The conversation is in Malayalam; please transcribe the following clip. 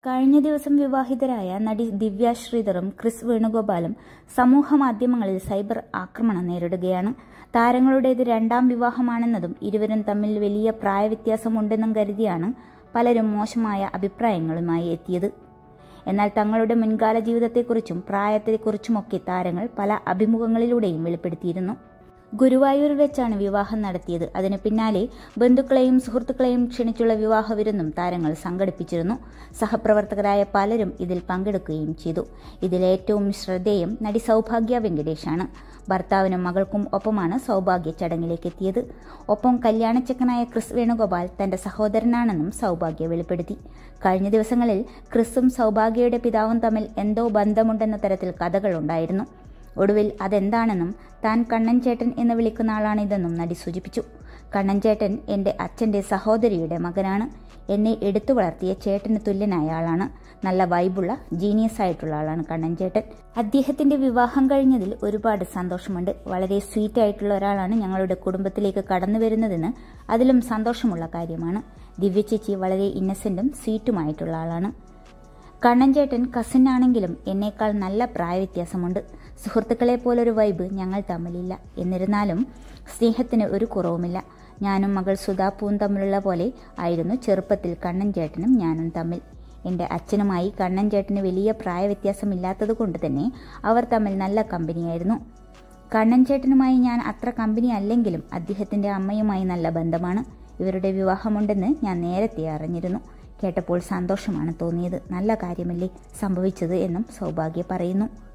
കഴിഞ്ഞ ദിവസം വിവാഹിതരായ നടി ദിവ്യ ശ്രീധറും ക്രിസ് വേണുഗോപാലും സമൂഹ മാധ്യമങ്ങളിൽ സൈബർ ആക്രമണം നേരിടുകയാണ് താരങ്ങളുടേത് രണ്ടാം വിവാഹമാണെന്നതും ഇരുവരും തമ്മിൽ വലിയ പ്രായവ്യത്യാസമുണ്ടെന്നും കരുതിയാണ് പലരും മോശമായ അഭിപ്രായങ്ങളുമായി എത്തിയത് എന്നാൽ തങ്ങളുടെ മുൻകാല ജീവിതത്തെക്കുറിച്ചും പ്രായത്തെക്കുറിച്ചുമൊക്കെ താരങ്ങൾ പല അഭിമുഖങ്ങളിലൂടെയും വെളിപ്പെടുത്തിയിരുന്നു ഗുരുവായൂരിൽ വെച്ചാണ് വിവാഹം നടത്തിയത് അതിനു പിന്നാലെ ബന്ധുക്കളെയും സുഹൃത്തുക്കളെയും ക്ഷണിച്ചുള്ള വിവാഹ വിരുന്നും താരങ്ങൾ സംഘടിപ്പിച്ചിരുന്നു സഹപ്രവർത്തകരായ പലരും ഇതിൽ പങ്കെടുക്കുകയും ചെയ്തു ഇതിലേറ്റവും ശ്രദ്ധേയം നടി സൗഭാഗ്യ വെങ്കടേഷാണ് ഭർത്താവിനും മകൾക്കും ഒപ്പമാണ് സൗഭാഗ്യ ചടങ്ങിലേക്ക് എത്തിയത് ഒപ്പം കല്യാണച്ചക്കനായ ക്രിസ് വേണുഗോപാൽ തന്റെ സഹോദരനാണെന്നും സൗഭാഗ്യ വെളിപ്പെടുത്തി കഴിഞ്ഞ ദിവസങ്ങളിൽ ക്രിസും സൗഭാഗ്യയുടെ പിതാവും തമ്മിൽ എന്തോ ബന്ധമുണ്ടെന്ന തരത്തിൽ കഥകളുണ്ടായിരുന്നു ഒടുവിൽ അതെന്താണെന്നും താൻ കണ്ണൻ ചേട്ടൻ എന്ന് വിളിക്കുന്ന ആളാണിതെന്നും നടി സൂചിപ്പിച്ചു കണ്ണൻ ചേട്ടൻ എൻ്റെ അച്ഛൻ്റെ സഹോദരിയുടെ മകനാണ് എന്നെ എടുത്തു വളർത്തിയ ചേട്ടന് തുല്യനായ ആളാണ് നല്ല വൈബുള്ള ജീനിയസ് ആയിട്ടുള്ള ആളാണ് കണ്ണൻ ചേട്ടൻ അദ്ദേഹത്തിന്റെ വിവാഹം കഴിഞ്ഞതിൽ ഒരുപാട് സന്തോഷമുണ്ട് വളരെ സ്വീറ്റ് ആയിട്ടുള്ള ഒരാളാണ് ഞങ്ങളുടെ കുടുംബത്തിലേക്ക് കടന്നു വരുന്നതെന്ന് അതിലും സന്തോഷമുള്ള കാര്യമാണ് ദിവ്യ ചേച്ചി വളരെ ഇന്നസെന്റും സ്വീറ്റുമായിട്ടുള്ള ആളാണ് കണ്ണൻചേട്ടൻ കസിൻ ആണെങ്കിലും എന്നേക്കാൾ നല്ല പ്രായവ്യത്യാസമുണ്ട് സുഹൃത്തുക്കളെ പോലൊരു വൈബ് ഞങ്ങൾ തമ്മിലില്ല എന്നിരുന്നാലും സ്നേഹത്തിന് ഒരു കുറവുമില്ല ഞാനും മകൾ സുധാപ്പൂവും തമ്മിലുള്ള പോലെ ആയിരുന്നു ചെറുപ്പത്തിൽ കണ്ണൻചേട്ടനും ഞാനും തമ്മിൽ എൻ്റെ അച്ഛനുമായി കണ്ണൻചേട്ടന് വലിയ പ്രായവ്യത്യാസമില്ലാത്തത് കൊണ്ട് തന്നെ അവർ തമ്മിൽ നല്ല കമ്പനിയായിരുന്നു കണ്ണൻചേട്ടനുമായി ഞാൻ അത്ര കമ്പനി അല്ലെങ്കിലും അദ്ദേഹത്തിൻ്റെ അമ്മയുമായി നല്ല ബന്ധമാണ് ഇവരുടെ വിവാഹമുണ്ടെന്ന് ഞാൻ നേരത്തെ അറിഞ്ഞിരുന്നു കേട്ടപ്പോൾ സന്തോഷമാണ് തോന്നിയത് നല്ല കാര്യമല്ലേ സംഭവിച്ചത് എന്നും സൗഭാഗ്യ പറയുന്നു